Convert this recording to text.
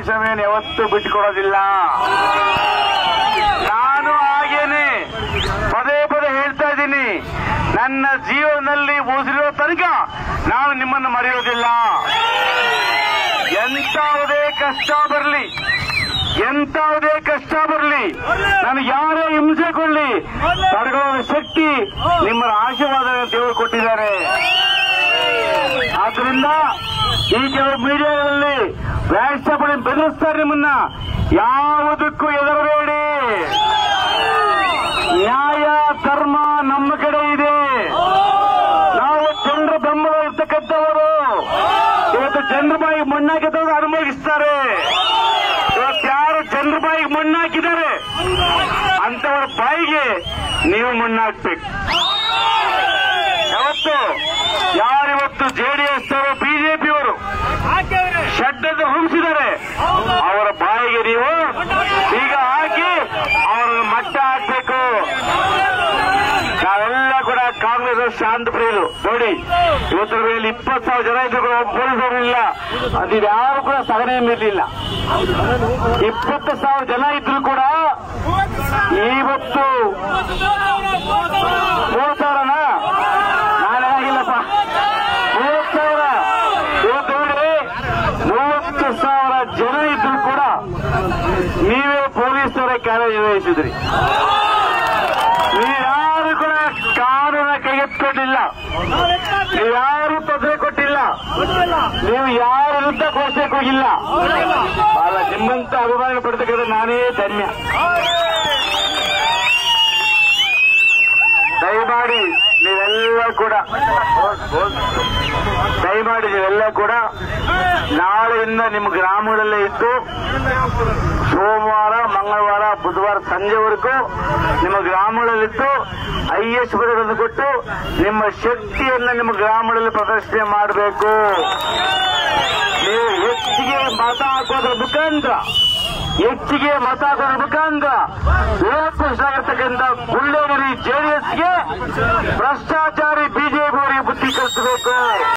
ಸ್ವಾಮಿಯನ್ನು ಯಾವತ್ತೂ ಬಿಟ್ಟುಕೊಡೋದಿಲ್ಲ ನಾನು ಹಾಗೇನೆ ಪದೇ ಪದೇ ಹೇಳ್ತಾ ಇದ್ದೀನಿ ನನ್ನ ಜೀವನದಲ್ಲಿ ಉಸಿರೋ ತನಕ ನಾನು ನಿಮ್ಮನ್ನು ಮರೆಯೋದಿಲ್ಲ ಎಂತಾವುದೇ ಕಷ್ಟ ಬರಲಿ ಎಂತಾವುದೇ ಕಷ್ಟ ಬರಲಿ ನನಗೆ ಯಾರೇ ಹಿಂಸೆ ಕೊಡ್ಲಿ ತಡೆಕೊಳ್ಳುವ ಶಕ್ತಿ ನಿಮ್ಮ ಆಶೀರ್ವಾದ ದೇವರು ಕೊಟ್ಟಿದ್ದಾರೆ ಆದ್ರಿಂದ ಈ ಕೆಲವು ಮೀಡಿಯಾಗಳಲ್ಲಿ ವ್ಯಾಟ್ಸಪ್ ಬೆದರಿಸ್ತಾರೆ ನಿಮ್ಮನ್ನ ಯಾವುದಕ್ಕೂ ಹೆದರಬೇಡಿ ನ್ಯಾಯ ಧರ್ಮ ನಮ್ಮ ಕಡೆ ಇದೆ ನಾವು ಜನರ ಬೆಂಬಲ ಇರ್ತಕ್ಕಂಥವರು ಇವತ್ತು ಜನರ ಬಾಯಿಗೆ ಮಣ್ಣಾಕಿದವರು ಅನುಭವಿಸ್ತಾರೆ ಇವತ್ತು ಯಾರು ಜನರ ಬಾಯಿಗೆ ಮಣ್ಣಾಕಿದ್ದಾರೆ ಅಂತವರ ಬಾಯಿಗೆ ನೀವು ಮಣ್ಣಾಕ್ಬೇಕು ಯಾವತ್ತು ಯಾರಿವತ್ತು ಜೆಡಿಎಸ್ ಅವರು ಬಿಜೆಪಿಯವರು ಶೆಡ್ ಅಂತ ರೂಪಿಸಿದ್ದಾರೆ ಅವರ ಬಾಯಿಗೆ ನೀವು ಈಗ ಹಾಕಿ ಅವರನ್ನು ಮಟ್ಟ ಹಾಕ್ಬೇಕು ನಾವೆಲ್ಲ ಕೂಡ ಕಾಂಗ್ರೆಸ್ ಶಾಂತ ಪ್ರಿಯರು ನೋಡಿ ಇವತ್ತರ ಮೇಲೆ ಇಪ್ಪತ್ತು ಸಾವಿರ ಜನ ಇದ್ರು ಕೂಡ ಒಬ್ಬ ಪೊಲೀಸರು ಇಲ್ಲ ಅದು ಯಾರು ಕೂಡ ಸಗಣಿ ಮೀರಲಿಲ್ಲ ಇಪ್ಪತ್ತು ಸಾವಿರ ಜನ ಇದ್ರು ಕೂಡ ಇವತ್ತು ಮೂವತ್ತು ಸಾವಿರನ ನಾಳೆ ಆಗಿಲ್ಲಪ್ಪ ಮೂವತ್ತು ಸಾವಿರ ಇವತ್ತು ನೋಡಿ ಮೂವತ್ತು ಸಾವಿರ ಜನ ಇದ್ರು ಕೂಡ ನೀವೇ ಪೊಲೀಸರ ಕಾರ್ಯನಿರ್ವಹಿಸಿದ್ರಿ ನೀವ್ಯಾರು ಕೂಡ ಕಾನೂನ ಕೈಗೆತ್ತಿಕೊಂಡಿಲ್ಲ ನೀವ್ಯಾರು ತೊಂದರೆ ಕೊಟ್ಟಿಲ್ಲ ನೀವು ಯಾರ ವಿರುದ್ಧ ಘೋಷಣೆಗೆ ಹೋಗಿಲ್ಲ ಅಲ್ಲ ನಿಮ್ಮಂತ ಅಭಿಮಾನ ಪಡ್ತಕ್ಕಂಥ ನಾನೇ ಧನ್ಯ ದಯಮಾಡಿ ನೀವೆಲ್ಲ ಕೂಡ ದಯಮಾಡಿ ನೀವೆಲ್ಲ ಕೂಡ ನಾಳೆಯಿಂದ ನಿಮ್ಮ ಗ್ರಾಮಗಳಲ್ಲೇ ಇದ್ದು ಸೋಮವಾರ ಮಂಗಳವಾರ ಬುಧವಾರ ಸಂಜೆವರೆಗೂ ನಿಮ್ಮ ಗ್ರಾಮಗಳಲ್ಲಿದ್ದು ಐ ಎಸ್ ಪದಗಳನ್ನು ಕೊಟ್ಟು ನಿಮ್ಮ ಶಕ್ತಿಯನ್ನು ನಿಮ್ಮ ಗ್ರಾಮಗಳಲ್ಲಿ ಪ್ರದರ್ಶನ ಮಾಡಬೇಕು ನೀವು ಹೆಚ್ಚಿಗೆ ಮತ ಹಾಕೋದ್ರ ಮುಖಾಂತರ ಹೆಚ್ಚಿಗೆ ಮತ ಹಾಕೋದ್ರ ಮುಖಾಂತರ ವಿರೋಧ ಪಕ್ಷವಾಗಿರ್ತಕ್ಕಂಥ ಗುಳ್ಳೇನರಿ ಜೆಡಿಎಸ್ಗೆ ಭ್ರಷ್ಟಾಚಾರಿ ಬಿಜೆಪಿ ಅವರಿಗೆ ಬುದ್ಧಿ ಕಲಿಸಬೇಕು